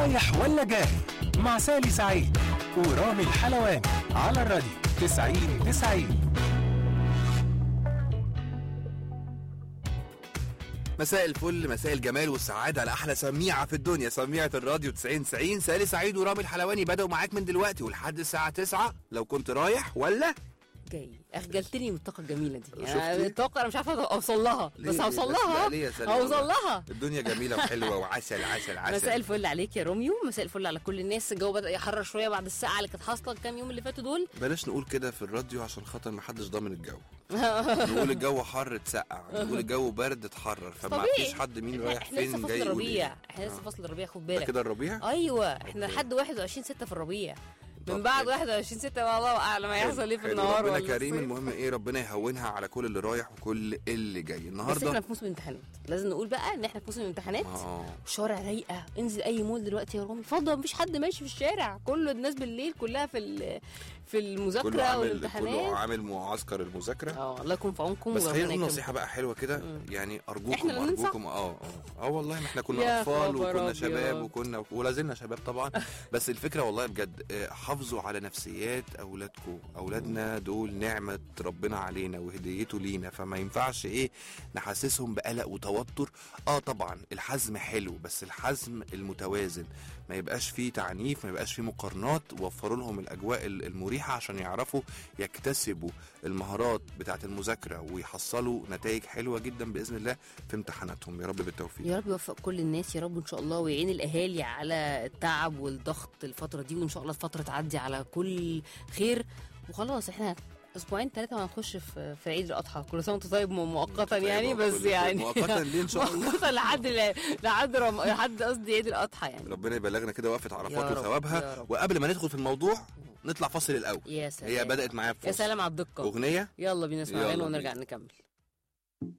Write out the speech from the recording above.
رايح ولا جاي مع سالي سعيد ورامي الحلواني على الراديو 90 90 مساء الفل مساء الجمال والسعادة على أحلى سميعة في الدنيا سميعة الراديو 90 90 سالي سعيد ورامي الحلواني بدأوا معاك من دلوقتي ولحد الساعة 9 لو كنت رايح ولا جاي اخجلتني من الطاقه الجميله دي شفتي؟ يعني الطاقه انا مش عارفه اوصل لها ليه- بس ليه- هوصل بس لا، لها ليه يا سالي هوصل والله؟ لها الدنيا جميلة وحلوة وعسل عسل عسل مساء الفل عليك يا روميو مساء الفل على كل الناس الجو بدا يحرر شويه بعد الساعه اللي كانت حاصله الكام يوم اللي فاتوا دول بلاش نقول كده في الراديو عشان خاطر ما حدش ضامن الجو نقول الجو حر اتسقع نقول الجو برد اتحرر فما طبيعي. فيش حد مين إحنا- رايح احنا لسه فين فصل جاي يقول الربيع ايه احنا لسه فصل الربيع خد ده بالك كده الربيع ايوه احنا أوكي. لحد 21 6 في الربيع طب من بعد حلو. 21 6 والله اعلم هيحصل ايه في حلو. النهار ربنا ولا كريم الصيف. المهم ايه ربنا يهونها على كل اللي رايح وكل اللي جاي بس احنا النهارده في موسم امتحانات لازم نقول بقى ان احنا في موسم امتحانات اه الشوارع رايقه انزل اي مول دلوقتي يا رامي فاضي مفيش حد ماشي في الشارع كل الناس بالليل كلها في ال- في كله المذاكره عامل كله والامتحانات عامل معسكر المذاكره اه الله يكون في عونكم بس وربنا خلينا نقول يكرمكم. نصيحه بقى حلوه كده يعني ارجوكم إحنا اللي ننصح؟ ارجوكم اه اه اه والله ما احنا كنا يا اطفال خبر وكنا أبيض. شباب وكنا ولا زلنا شباب طبعا بس الفكره والله بجد آه، حافظوا على نفسيات اولادكم اولادنا دول نعمه ربنا علينا وهديته لينا فما ينفعش ايه نحسسهم بقلق وتوتر اه طبعا الحزم حلو بس الحزم المتوازن ما يبقاش فيه تعنيف ما يبقاش فيه مقارنات وفروا لهم الاجواء ال- المريحه عشان يعرفوا يكتسبوا المهارات بتاعه المذاكره ويحصلوا نتائج حلوه جدا باذن الله في امتحاناتهم يا رب بالتوفيق يا رب يوفق كل الناس يا رب ان شاء الله ويعين الاهالي على التعب والضغط الفتره دي وان شاء الله الفتره تعدي على كل خير وخلاص احنا اسبوعين ثلاثه وهنخش في في عيد الاضحى كل سنه وانت طيب مؤقتا طيب يعني بس وكل- يعني مؤقتا ليه ان شاء الله مؤقتا لحد لحد رم... لحد قصدي عيد الاضحى يعني ربنا يبلغنا كده وقفه يا عرفات رب، وثوابها يا رب. وقبل ما ندخل في الموضوع نطلع فاصل الاول يا سلام هي بدات معايا يا بفاصل سلام على الدقه اغنيه يلا بينا نسمع يلا اغاني ونرجع بينا. نكمل